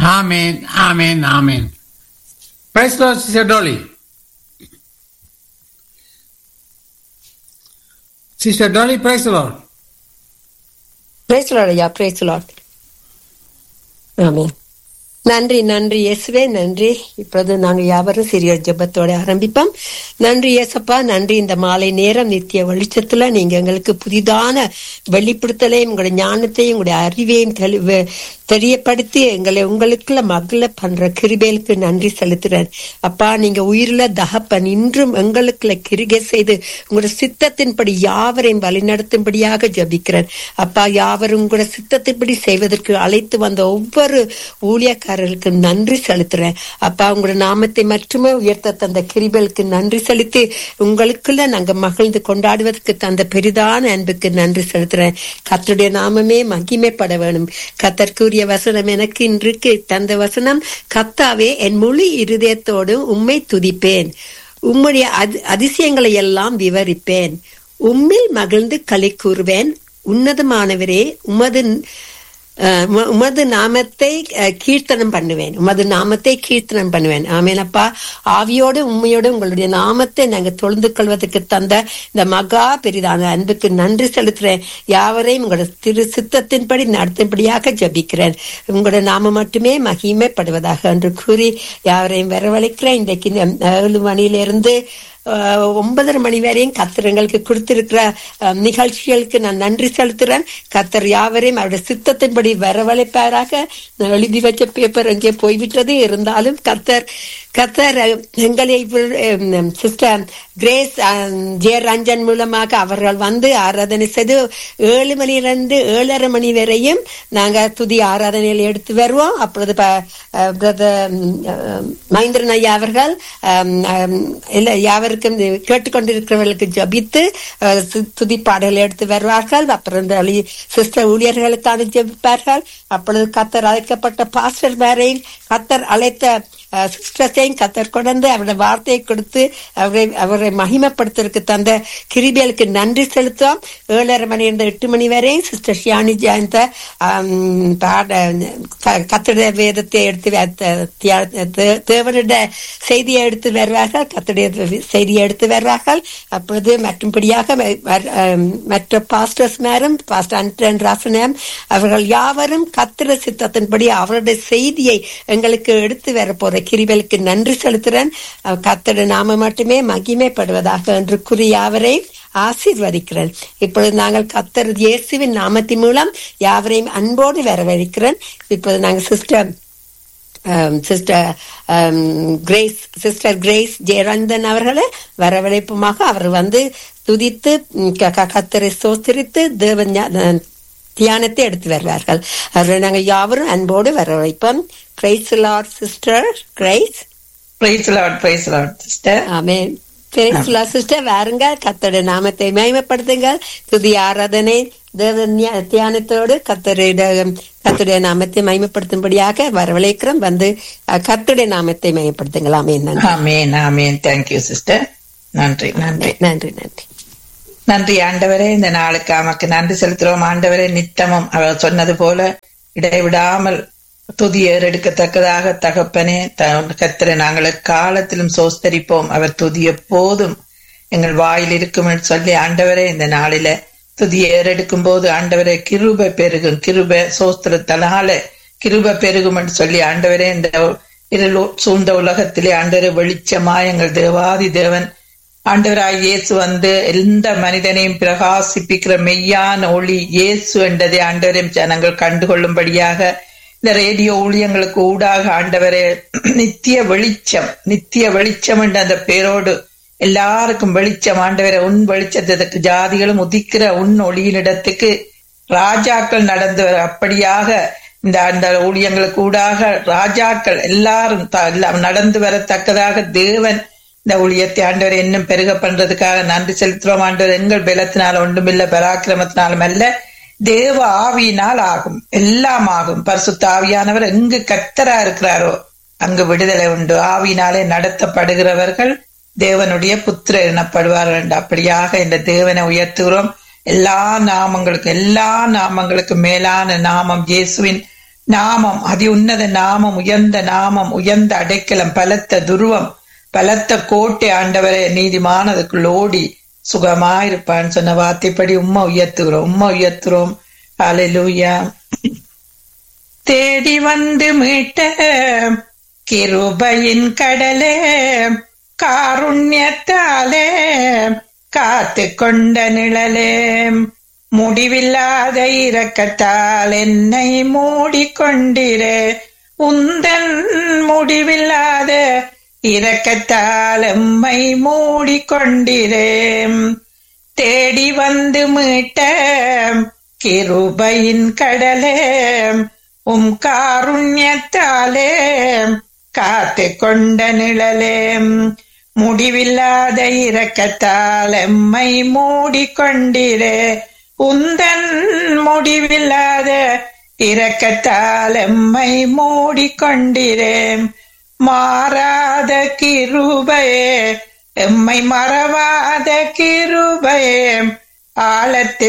Amen, amen, amen. Praise the Lord, Sister Dolly. Sister Dolly, praise the Lord. Praise ஐயா praise amen நன்றி நன்றி இயேசுவே நன்றி இப்பொழுது நாங்கள் யாவரும் சிறிய ஜெபத்தோட ஆரம்பிப்போம் நன்றி இயேசப்பா நன்றி இந்த மாலை நேரம் நித்திய வெளிச்சத்துல நீங்க எங்களுக்கு புதிதான வெளிப்படுத்தலையும் உங்களுடைய ஞானத்தையும் உங்களுடைய அறிவையும் தெளி- வெ- தெரியப்படுத்தி எங்களை உங்களுக்குள்ள மகள பண்ற கிருபேலுக்கு நன்றி செலுத்துறேன் அப்பா நீங்க உயிருள்ள தகப்பன் இன்றும் எங்களுக்குள்ள கிருகை செய்து உங்களுடைய சித்தத்தின்படி யாவரையும் வழிநடத்தும்படியாக ஜபிக்கிறேன் அப்பா யாவரும் உங்களோட சித்தத்தின்படி செய்வதற்கு அழைத்து வந்த ஒவ்வொரு ஊழியக்காரர்களுக்கு நன்றி செலுத்துறேன் அப்பா உங்களோட நாமத்தை மட்டுமே உயர்த்த தந்த கிருபேலுக்கு நன்றி செலுத்தி உங்களுக்குள்ள நாங்க மகிழ்ந்து கொண்டாடுவதற்கு தந்த பெரிதான அன்புக்கு நன்றி செலுத்துறேன் கர்த்தருடைய நாமமே மகிமைப்பட வேணும் கத்தற்குரிய வசனம் எனக்கு இன்றைக்கு தந்த வசனம் கத்தாவே என் முழு இருதயத்தோடு உம்மை துதிப்பேன் உம்முடைய அதி- அதிசயங்களை எல்லாம் விவரிப்பேன் உம்மில் மகிழ்ந்து களி கூறுவேன் உன்னதமானவரே உமது அஹ், உம- உமது நாமத்தை அஹ், கீர்த்தனம் பண்ணுவேன் உமது நாமத்தை கீர்த்தனம் பண்ணுவேன் ஆமேனப்பா ஆவியோடு உண்மையோடு உங்களுடைய நாமத்தை நாங்க தொழுந்து கொள்வதற்கு தந்த இந்த மகா பெரிதான அன்புக்கு நன்றி செலுத்துறேன் யாவரையும் உங்களோட திரு சித்தத்தின்படி நடத்தும்படியாக ஜபிக்கிறேன் உங்களோட நாம மட்டுமே மகிமைப்படுவதாக என்று கூறி யாவரையும் வரவழைக்கிறேன் இன்றைக்கு இந்த ஏழு மணியிலிருந்து அஹ், ஒன்பதரை மணி வரையும் கத்தர் எங்களுக்கு கொடுத்திருக்கிற அஹ், நிகழ்ச்சிகளுக்கு நான் நன்றி செலுத்துறேன் கத்தர் யாவரையும் அவருடைய சித்தத்தின்படி வரவழைப்பாராக நான் எழுதி வச்ச பேப்பர் எங்கே போய்விட்டது இருந்தாலும் கத்தர் கத்தர் அஹ், எங்களை சிஸ்டர் கிரேஸ் அஹ், ஜெயரஞ்சன் மூலமாக அவர்கள் வந்து ஆராதனை செய்து ஏழு மணியிலிருந்து ஏழரை மணி வரையும் நாங்க துதி ஆராதனையில் எடுத்து வருவோம் அப்பொழுது ப- அஹ், பிரதர் அஹ், மகேந்திரன் ஐயா அவர்கள் அஹ், அஹ், இல்ல யாவருக்கும் கேட்டுக்கொண்டிருக்கிறவர்களுக்கு ஜபித்து அஹ், து- துதி பாடல்கள் எடுத்து வருவார்கள் அப்புறம் இந்த அழி- சிஸ்டர் ஊழியர்களுக்கான ஜெபிப்பார்கள் அப்பொழுது கத்தர் அழைக்கப்பட்ட பாஸ்டர் மேரையும் கத்தர் அழைத்த அஹ், சிஸ்டர்ஸையும் கத்தர் கொண்டு அவருடைய வார்த்தையை கொடுத்து அவரை அவரை மகிமைப்படுத்துறதுக்கு தந்த கிரிபியலுக்கு நன்றி செலுத்துவோம் ஏழரை மணி இருந்து எட்டு மணி வரை சிஸ்டர் ஷியானி ஜெயந்த பாட க- கத்திர வேதத்தை எடுத்து வ- த- தியா- தே- தேவனுடைய செய்தியை எடுத்து வருவார்கள் கத்துடைய செய்தியை எடுத்து வருவார்கள் அப்பொழுது மற்றும்படியாக ம- வர்- அம், மற்ற பாஸ்டர்ஸ் மேரும் பாஸ்டர் அன்டன் ராசனம் அவர்கள் யாவரும் கத்திர சித்தத்தின்படி அவருடைய செய்தியை எங்களுக்கு எடுத்து வர போற கிரிவலுக்கு நன்றி செலுத்துறேன் அஹ் கர்த்தருடைய நாம மட்டுமே மகிமைப்படுவதாக என்று கூறி யாவரை ஆசீர்வதிக்கிறேன் இப்பொழுது நாங்கள் கத்தர் இயேசுவின் நாமத்தின் மூலம் யாவரையும் அன்போடு வரவழைக்கிறேன் இப்பொழுது நாங்கள் sister sister Grace sister Grace Jeyaranthan அவர்களை வரவழைப்புமாக அவர் வந்து துதித்து ம், க- க- கர்த்தரை சோஸ்திரித்து தேவ ஞா- அஹ், தியானத்தை எடுத்து வருவார்கள் அவர்களை நாங்கள் யாவரும் அன்போடு வரவழைப்போம் praise lord sister praise praise lord praise lord sister amen praise lord sister வாருங்க கத்தோட நாமத்தை மேம்படுத்துங்க துதி ஆராதனை தேவ ஞா- தியானத்தோடு கத்தருடைய கத்துடைய நாமத்தை மகிமைப்படுத்தும்படியாக வரவழைக்கிறோம் வந்து அஹ், கர்த்தருடைய நாமத்தை மகிமைப்படுத்துங்கள் ஆமென் நன்றி ஆமேன் ஆமேன் தேங்க்யூ சிஸ்டர் நன்றி நன்றி நன்றி நன்றி நன்றி ஆண்டவரே இந்த நாளுக்கு நமக்கு நன்றி செலுத்துறோம் ஆண்டவரே நித்தமும் அவர் சொன்னது போல இடைவிடாமல் துதி ஏறெடுக்கத்தக்கதாக தகப்பனே கத்திர நாங்கள் காலத்திலும் சோஸ்தரிப்போம் அவர் துதி எப்போதும் எங்கள் வாயில் இருக்கும் என்று சொல்லி ஆண்டவரே இந்த நாளில துதி ஏறெடுக்கும் போது ஆண்டவரே கிருப பெருகும் கிருப சோஸ்திரத்தனால கிருப பெருகும் என்று சொல்லி ஆண்டவரே இந்த இருள் சூழ்ந்த உலகத்திலே ஆண்டவரே வெளிச்சமா எங்கள் தேவாதி தேவன் ஆண்டவராய் இயேசு வந்து எந்த மனிதனையும் பிரகாசிப்பிக்கிற மெய்யான ஒளி இயேசு என்றதை ஆண்டவரையும் ஜனங்கள் கண்டுகொள்ளும்படியாக இந்த ரேடியோ ஊழியங்களுக்கு ஊடாக ஆண்டவரே நித்திய வெளிச்சம் நித்திய வெளிச்சம் என்ற அந்த பேரோடு எல்லாருக்கும் வெளிச்சம் ஆண்டவரே உன் வெளிச்சத்துக்கு ஜாதிகளும் உதிக்கிற உன் ஒளியினிடத்துக்கு ராஜாக்கள் நடந்து வர அப்படியாக இந்த அந்த ஊழியங்களுக்கு ஊடாக ராஜாக்கள் எல்லாரும் த- எல்லாம் நடந்து வரத்தக்கதாக தேவன் இந்த ஊழியத்தை ஆண்டவர் இன்னும் பெருக பண்றதுக்காக நன்றி செலுத்துறோம் ஆண்டவர் எங்கள் பலத்தினால் ஒன்றுமில்ல பராக்கிரமத்தினாலும் அல்ல தேவ ஆவியினால் ஆகும் எல்லாம் ஆகும் பரிசுத்த ஆவியானவர் எங்கு கத்தரா இருக்கிறாரோ அங்கு விடுதலை உண்டு ஆவியினாலே நடத்தப்படுகிறவர்கள் தேவனுடைய புத்திரர் எனப்படுவார்கள் என்று அப்படியாக இந்த தேவனை உயர்த்துகிறோம் எல்லா நாமங்களுக்கும் எல்லா நாமங்களுக்கும் மேலான நாமம் இயேசுவின் நாமம் அதி உன்னத நாமம் உயர்ந்த நாமம் உயர்ந்த அடைக்கலம் பலத்த துருவம் பலத்த கோட்டை ஆண்டவரே நீதிமானதுக்குள் ஓடி சுகமாயிருப்பான்னு சொன்ன வார்த்தைப்படி உம்மை உயர்த்துகிறோம் உம்மை உயர்த்துறோம் அலையூயா தேடி வந்து மீட்ட கிருபையின் கடலே காருண்யத்தாலே காத்து கொண்ட நிழலே முடிவில்லாத இரக்கத்தால் என்னை மூடிக்கொண்டிரே உந்தன் முடிவில்லாத இரக்கத்தால் எம்மை மூடிக்கொண்டிரே தேடி வந்து மீட்ட கிருபையின் கடலே உம் காருண்யத்தாலே காத்து கொண்ட நிழலே முடிவில்லாத இரக்கத்தால் எம்மை மூடிக்கொண்டிரே உந்தன் முடிவில்லாத இரக்கத்தால் எம்மை மூடிக்கொண்டிரே மாறாத கிருபையே எம்மை மறவாத கிருபையே ஆழத்தில்